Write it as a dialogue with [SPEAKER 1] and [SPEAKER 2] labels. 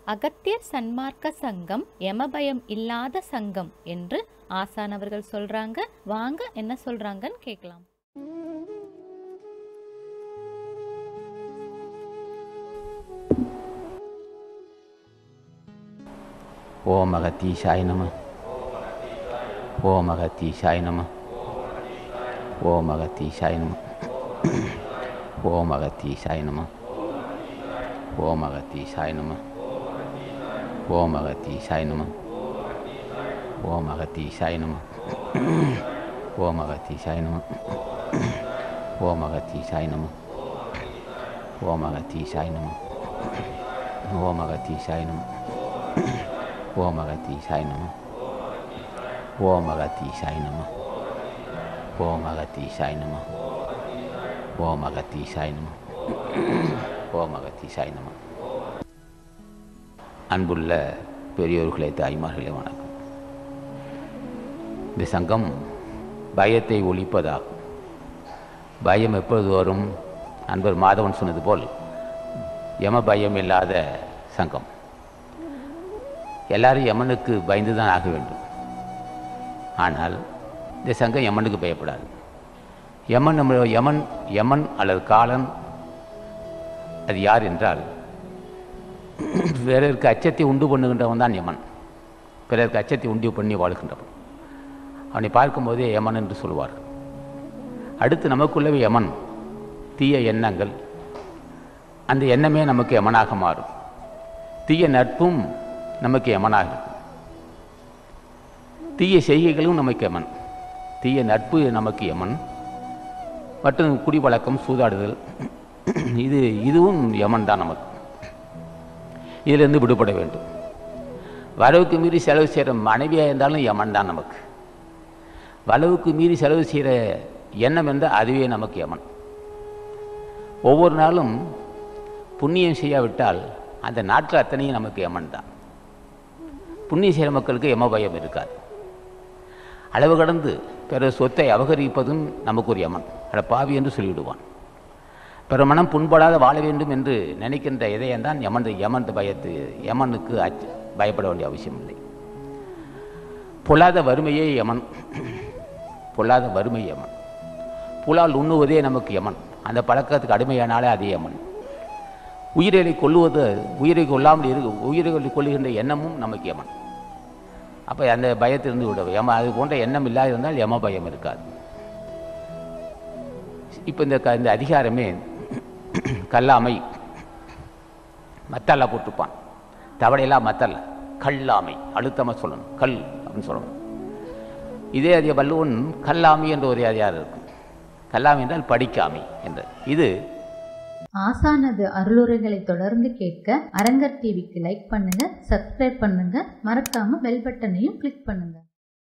[SPEAKER 1] அகத்தியர் சன்மார்க்க சங்கம் யமபயம் இல்லாத சங்கம் என்று ஆசான் அவர்கள் சொல்றாங்க வாங்க என்ன சொல்றாங்கன்னு கேட்கலாம்
[SPEAKER 2] ஓம் அகத்தீஷாய நம ஓம் அகத்தீஷாய நம ஓம் அகத்தீஷாய நம ஓம் அகத்தீஷாய நம ஓம் அகத்தீஷாய நம ஓம் அகத்தீஷாய நம ஓம் அகத்தீஷாய நம ஓம் அகத்தீஷாய நம ஓம் அகத்தீஷாய நம ஓம் அகத்தீஷாய நம ஓம் அகத்தீஷாய நம ஓம் அகத்தீசாய நம ஓம் அகத்தீசாய நம ஓம் அகத்தீசாய நம ஓம் அகத்தீசாய நம ஓம் அகத்தீசாய நம அன்புள்ள பெரியோர்களே தாய்மார்களே வணக்கம் இந்த சங்கம் பயத்தை ஒழிப்பதாகும் பயம் எப்பொழுது வரும் அன்பர் மாதவன் சொன்னது போல் யம பயம் இல்லாத சங்கம் எல்லாரும் யமனுக்கு பயந்து தான் ஆக வேண்டும் ஆனால் இந்த சங்கம் யமனுக்கு பயப்படாது யமன் நம்ம யமன் யமன் அல்லது காலன் அது யார் என்றால் பிறருக்கு அச்சத்தை உண்டு பண்ணுகின்றவன் தான் யமன் பிறருக்கு அச்சத்தை உண்டு பண்ணி வாழ்கின்றவன் அவனை பார்க்கும்போதே யமன் என்று சொல்வார்கள் அடுத்து நமக்குள்ளவே யமன் தீய எண்ணங்கள் அந்த எண்ணமே நமக்கு யமனாக மாறும் தீய நட்பும் நமக்கு யமனாக இருக்கும் தீய செய்கைகளும் நமக்கு யமன் தீய நட்பு நமக்கு யமன் மற்றும் குடிப்பழக்கம் சூதாடுதல் இது இதுவும் யமன் தான் நமக்கு இதிலிருந்து விடுபட வேண்டும் வரவுக்கு மீறி செலவு செய்கிற மனைவியாக இருந்தாலும் யமன் தான் நமக்கு வரவுக்கு மீறி செலவு செய்கிற எண்ணம் என்றால் அதுவே நமக்கு யமன் ஒவ்வொரு நாளும் புண்ணியம் செய்யாவிட்டால் அந்த நாட்கள் அத்தனையும் நமக்கு யமன் தான் புண்ணிய செய்கிற மக்களுக்கு யம பயம் இருக்காது அளவு கடந்து பிற சொத்தை அபகரிப்பதும் நமக்கு ஒரு யமன் அட பாவி என்று சொல்லிவிடுவான் பிற மனம் புண்படாத வாழ வேண்டும் என்று நினைக்கின்ற இதயம்தான் யமன் யமன் பயத்து யமனுக்கு அச்ச பயப்பட வேண்டிய அவசியம் இல்லை பொல்லாத வறுமையே யமன் பொல்லாத வறுமை யமன் புலால் உண்ணுவதே நமக்கு யமன் அந்த பழக்கத்துக்கு அடிமையானாலே அது யமன் உயிரை கொல்லுவது உயிரை கொல்லாமல் இரு உயிரை கொல்லுகின்ற எண்ணமும் நமக்கு யமன் அப்போ அந்த பயத்திலிருந்து விட யம அது போன்ற எண்ணம் இல்லாது இருந்தால் யம பயம் இருக்காது இப்போ இந்த க இந்த அதிகாரமே கல்லாமை மத்தல்ல போட்டுப்பான் தவளையெல்லாம் மத்தல்ல கல்லாமை அழுத்தமாக சொல்லணும் கல் அப்படின்னு சொல்லணும் இதே அதிக வள்ளுவன் கல்லாமை என்ற ஒரு அதிகாரம் இருக்கும் கல்லாமை என்றால் படிக்காமை என்ற இது
[SPEAKER 3] ஆசானது அருளுரைகளை தொடர்ந்து கேட்க அரங்கர் டிவிக்கு லைக் பண்ணுங்க சப்ஸ்கிரைப் பண்ணுங்க மறக்காம பெல் பட்டனையும் கிளிக் பண்ணுங்க